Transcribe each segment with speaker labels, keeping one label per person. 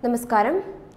Speaker 1: നമസ്കാരം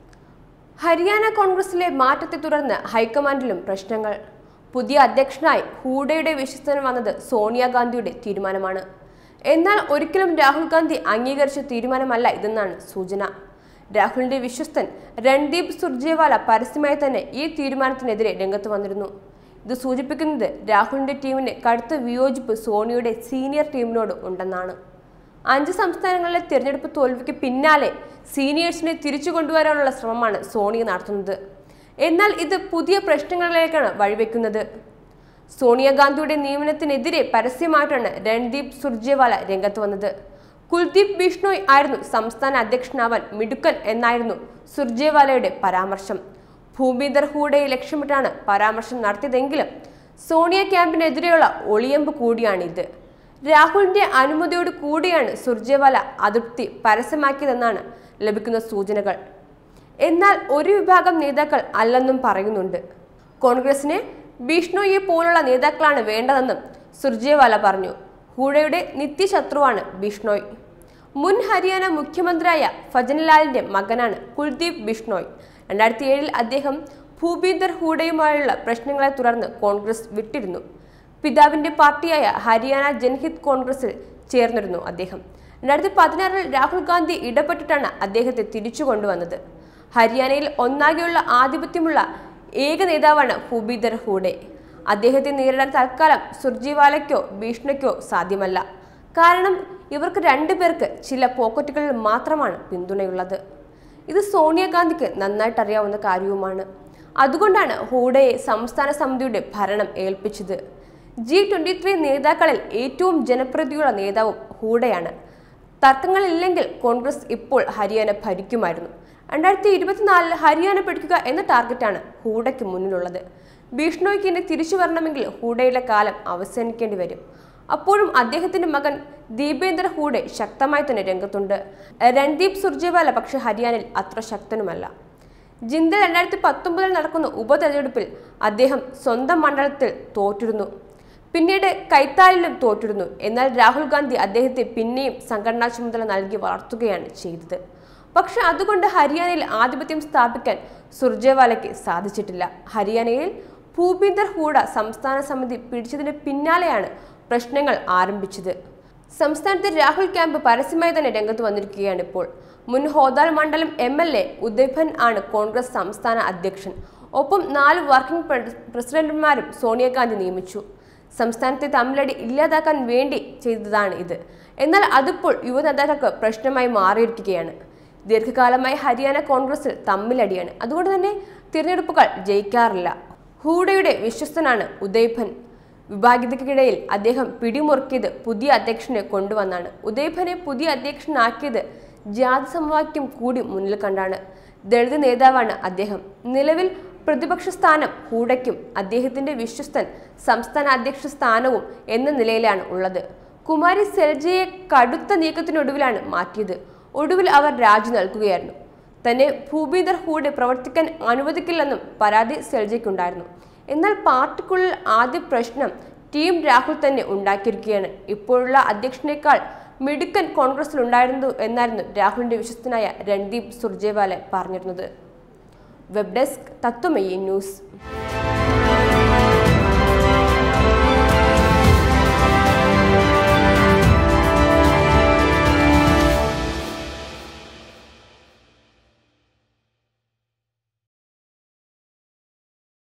Speaker 1: ഹരിയാന കോൺഗ്രസിലെ മാറ്റത്തെ തുടർന്ന് ഹൈക്കമാൻഡിലും പ്രശ്നങ്ങൾ പുതിയ അധ്യക്ഷനായി ഹൂഡയുടെ വിശ്വസ്തൻ വന്നത് സോണിയാഗാന്ധിയുടെ തീരുമാനമാണ് എന്നാൽ ഒരിക്കലും രാഹുൽ ഗാന്ധി അംഗീകരിച്ച തീരുമാനമല്ല ഇതെന്നാണ് സൂചന രാഹുലിന്റെ വിശ്വസ്തൻ രൺദീപ് സുർജേവാല പരസ്യമായി തന്നെ ഈ തീരുമാനത്തിനെതിരെ രംഗത്ത് വന്നിരുന്നു ഇത് സൂചിപ്പിക്കുന്നത് രാഹുലിന്റെ ടീമിന് കടുത്ത വിയോജിപ്പ് സോണിയുടെ സീനിയർ ടീമിനോട് ഉണ്ടെന്നാണ് അഞ്ച് സംസ്ഥാനങ്ങളിലെ തിരഞ്ഞെടുപ്പ് തോൽവിക്ക് പിന്നാലെ സീനിയേഴ്സിനെ തിരിച്ചു കൊണ്ടുവരാനുള്ള ശ്രമമാണ് സോണിയ നടത്തുന്നത് എന്നാൽ ഇത് പുതിയ പ്രശ്നങ്ങളിലേക്കാണ് വഴിവെക്കുന്നത് സോണിയാഗാന്ധിയുടെ നിയമനത്തിനെതിരെ പരസ്യമായിട്ടാണ് രൺദീപ് സുർജേവാല രംഗത്ത് വന്നത് കുൽദീപ് ബിഷ്ണോയ് ആയിരുന്നു സംസ്ഥാന അധ്യക്ഷനാവാൻ മിടുക്കൻ എന്നായിരുന്നു സുർജേവാലയുടെ പരാമർശം ഭൂപീന്ദർ ഹൂഡയെ ലക്ഷ്യമിട്ടാണ് പരാമർശം നടത്തിയതെങ്കിലും സോണിയ ക്യാമ്പിനെതിരെയുള്ള ഒളിയമ്പ് കൂടിയാണിത് രാഹുലിന്റെ അനുമതിയോട് കൂടിയാണ് സുർജേവാല അതൃപ്തി പരസ്യമാക്കിയതെന്നാണ് ലഭിക്കുന്ന സൂചനകൾ എന്നാൽ ഒരു വിഭാഗം നേതാക്കൾ അല്ലെന്നും പറയുന്നുണ്ട് കോൺഗ്രസിന് ബിഷ്ണോയെ പോലുള്ള നേതാക്കളാണ് വേണ്ടതെന്നും സുർജേവാല പറഞ്ഞു ഹൂഡയുടെ നിത്യശത്രുവാണ് ബിഷ്ണോയ് മുൻ ഹരിയാന മുഖ്യമന്ത്രിയായ ഫജൻലാലിന്റെ മകനാണ് കുൽദീപ് ബിഷ്ണോയ് രണ്ടായിരത്തി ഏഴിൽ അദ്ദേഹം ഭൂപീന്ദർ ഹൂഡയുമായുള്ള പ്രശ്നങ്ങളെ തുടർന്ന് കോൺഗ്രസ് വിട്ടിരുന്നു പിതാവിന്റെ പാർട്ടിയായ ഹരിയാന ജൻഹിത് കോൺഗ്രസിൽ ചേർന്നിരുന്നു അദ്ദേഹം രണ്ടായിരത്തി പതിനാറിൽ രാഹുൽ ഗാന്ധി ഇടപെട്ടിട്ടാണ് അദ്ദേഹത്തെ തിരിച്ചു കൊണ്ടുവന്നത് ഹരിയാനയിൽ ഒന്നാകെയുള്ള ആധിപത്യമുള്ള ഏക നേതാവാണ് ഭൂപീന്ദർ ഹൂഡെ അദ്ദേഹത്തെ നേരിടാൻ തൽക്കാലം സുർജിവാലയ്ക്കോ ഭീഷ്ണയ്ക്കോ സാധ്യമല്ല കാരണം ഇവർക്ക് രണ്ടുപേർക്ക് ചില പോക്കറ്റുകളിൽ മാത്രമാണ് പിന്തുണയുള്ളത് ഇത് സോണിയാഗാന്ധിക്ക് നന്നായിട്ട് അറിയാവുന്ന കാര്യവുമാണ് അതുകൊണ്ടാണ് ഹൂഡയെ സംസ്ഥാന സമിതിയുടെ ഭരണം ഏൽപ്പിച്ചത് ജി ട്വന്റി ത്രീ നേതാക്കളിൽ ഏറ്റവും ജനപ്രീതിയുള്ള നേതാവും ഹൂഡയാണ് തർക്കങ്ങളില്ലെങ്കിൽ കോൺഗ്രസ് ഇപ്പോൾ ഹരിയാന ഭരിക്കുമായിരുന്നു രണ്ടായിരത്തി ഇരുപത്തിനാലിൽ ഹരിയാന പിടിക്കുക എന്ന ടാർഗറ്റാണ് ഹൂഡയ്ക്ക് മുന്നിലുള്ളത് ബിഷ്ണോയ്ക്ക് ഇനി തിരിച്ചു വരണമെങ്കിൽ ഹൂഡയുടെ കാലം അവസാനിക്കേണ്ടി വരും അപ്പോഴും അദ്ദേഹത്തിന്റെ മകൻ ദീപേന്ദ്ര ഹൂഡെ ശക്തമായി തന്നെ രംഗത്തുണ്ട് രൺദീപ് സുർജേവാല പക്ഷേ ഹരിയാനയിൽ അത്ര ശക്തനുമല്ല ജിന്ദൽ രണ്ടായിരത്തി പത്തൊമ്പതിൽ നടക്കുന്ന ഉപതെരഞ്ഞെടുപ്പിൽ അദ്ദേഹം സ്വന്തം മണ്ഡലത്തിൽ തോറ്റിരുന്നു പിന്നീട് കൈത്താലിലും തോറ്റിരുന്നു എന്നാൽ രാഹുൽ ഗാന്ധി അദ്ദേഹത്തെ പിന്നെയും സംഘടനാ ചുമതല നൽകി വളർത്തുകയാണ് ചെയ്തത് പക്ഷെ അതുകൊണ്ട് ഹരിയാനയിൽ ആധിപത്യം സ്ഥാപിക്കാൻ സുർജേവാലയ്ക്ക് സാധിച്ചിട്ടില്ല ഹരിയാനയിൽ ഭൂപീന്ദർ ഹൂഡ സംസ്ഥാന സമിതി പിടിച്ചതിന് പിന്നാലെയാണ് പ്രശ്നങ്ങൾ ആരംഭിച്ചത് സംസ്ഥാനത്തെ രാഹുൽ ക്യാമ്പ് പരസ്യമായി തന്നെ രംഗത്ത് വന്നിരിക്കുകയാണ് ഇപ്പോൾ മുൻ ഹോദാൽ മണ്ഡലം എം എൽ എ ഉദയ്ഭൻ ആണ് കോൺഗ്രസ് സംസ്ഥാന അധ്യക്ഷൻ ഒപ്പം നാല് വർക്കിംഗ് പ്ര- പ്രസിഡന്റുമാരും സോണിയാഗാന്ധി നിയമിച്ചു സംസ്ഥാനത്തെ തമ്മിലടി ഇല്ലാതാക്കാൻ വേണ്ടി ചെയ്തതാണ് ഇത് എന്നാൽ അതിപ്പോൾ യുവ നേതാക്കൾക്ക് പ്രശ്നമായി മാറിയിരിക്കുകയാണ് ദീർഘകാലമായി ഹരിയാന കോൺഗ്രസിൽ തമ്മിലടിയാണ് അതുകൊണ്ട് തന്നെ തിരഞ്ഞെടുപ്പുകൾ ജയിക്കാറില്ല ഹൂഡയുടെ വിശ്വസ്തനാണ് ഉദയ്ഭൻ വിഭാഗിതയ്ക്കിടയിൽ അദ്ദേഹം പിടിമുറുക്കിയത് പുതിയ അധ്യക്ഷനെ കൊണ്ടുവന്നാണ് ഉദയ്ഭനെ പുതിയ അധ്യക്ഷനാക്കിയത് ജാതി സമവാക്യം കൂടി മുന്നിൽ കണ്ടാണ് ദളിത് നേതാവാണ് അദ്ദേഹം നിലവിൽ പ്രതിപക്ഷ സ്ഥാനം ഹൂഡയ്ക്കും അദ്ദേഹത്തിന്റെ വിശ്വസ്തൻ സംസ്ഥാന അധ്യക്ഷ സ്ഥാനവും എന്ന നിലയിലാണ് ഉള്ളത് കുമാരി സെൽജയെ കടുത്ത നീക്കത്തിനൊടുവിലാണ് മാറ്റിയത് ഒടുവിൽ അവർ രാജി നൽകുകയായിരുന്നു തന്നെ ഭൂപീന്ദർ ഹൂഡെ പ്രവർത്തിക്കാൻ അനുവദിക്കില്ലെന്നും പരാതി സെൽജയ്ക്കുണ്ടായിരുന്നു എന്നാൽ പാർട്ടിക്കുള്ളിൽ ആദ്യ പ്രശ്നം ടീം രാഹുൽ തന്നെ ഉണ്ടാക്കിയിരിക്കുകയാണ് ഇപ്പോഴുള്ള അധ്യക്ഷനേക്കാൾ മിടുക്കൻ കോൺഗ്രസിൽ ഉണ്ടായിരുന്നു എന്നായിരുന്നു രാഹുലിന്റെ വിശ്വസ്തനായ രൺദീപ് സുർജേവാല പറഞ്ഞിരുന്നത് വെബ് ഡെസ്ക് തത്വമയി ന്യൂസ്